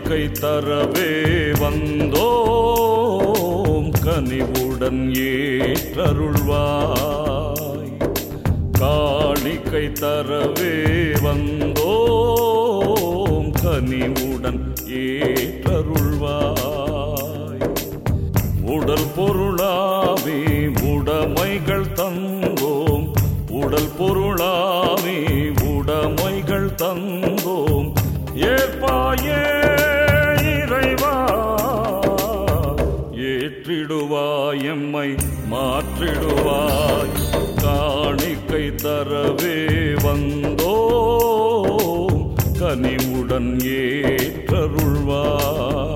காணிக்கை தரவே வந்தோம் கனிவுடன் ஏற்றருள்வாய் காணிக்கை தரவே வந்தோம் கனிவுடன் ஏற்றருள்வாய் உடல் பொருளாவே உடைமைகள் தந்தோம் உடல் பொருளாவே உடைமைகள் தந்தோம் ஏற்பாயே இறைவா ஏற்றிடுவாய் எம்மை மாற்றிடுவாய் காணிக்கை தரவே வந்தோம் கனிவுடன் ஏற்றருள்வாய்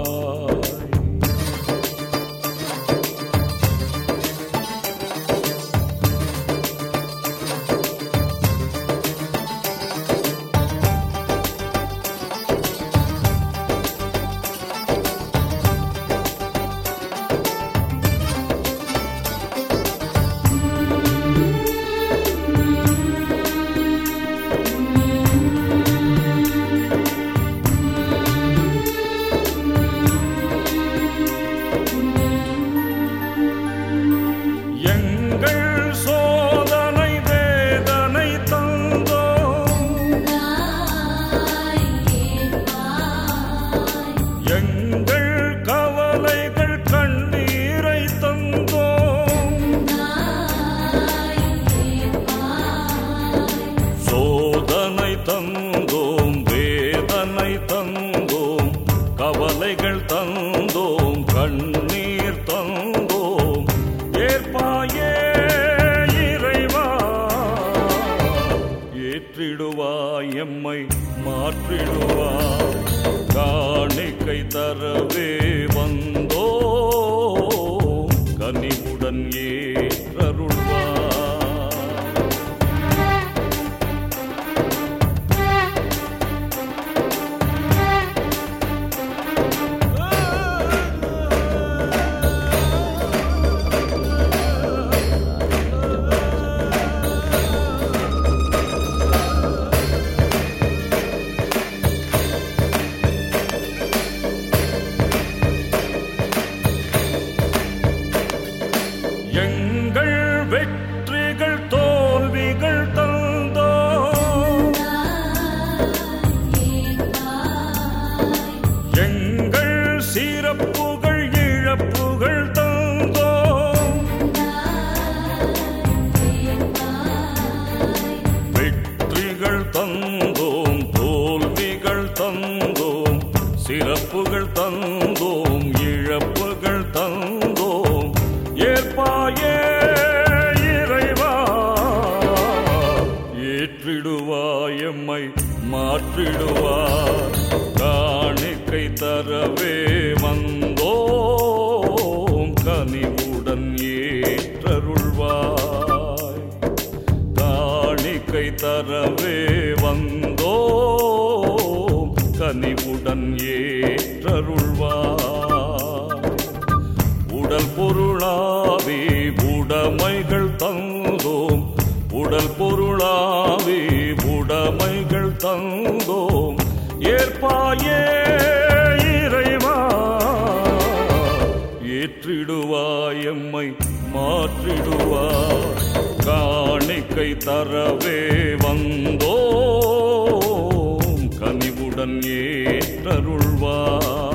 எங்கள் சோதனை வேதனை தந்தோம் எங்கள் கவலைகள் கண்ணீரை தந்தோம் சோதனை தந்தோம் வேதனை தந்தோம் கவலைகள் தந்தோம் கண்ணீர் தந்தோம் ஏற்பாயே இறைவா ஏற்றிடுவாய் எம்மை மாற்றிடுவாய் காணிக்கை தரவே வந்தோம் கனிவுடன் ஏற்றருள்வாய் எங்கள் வெற்றிகள் தோல்விகள் தந்தோம் எங்கள் சிறப்புகள் இழப்புகள் தந்தோம் வெற்றிகள் தந்தோம் தோல்விகள் தந்தோம் சிறப்புகள் தந்தோம் இழப்புகள் தந்தோம் ஏற்பாயே இறைவா ஏற்றிடுவாய் எம்மை மாற்றிடுவாய் காணிக்கை தரவே வந்தோம் கனிவுடன் ஏற்றருள்வாய் காணிக்கை தரவே வந்தோம் கனிவுடன் ஏற்றருள்வாய் உடல் பொருளாவே உடைமைகள் தந்தோம் உடல் பொருளாவே உடைமைகள் தந்தோம் ஏற்பாயே இறைவா ஏற்றிடுவாய் எம்மை மாற்றிடுவாய் காணிக்கை தரவே வந்தோம் கனிவுடன் ஏற்றருள்வாய்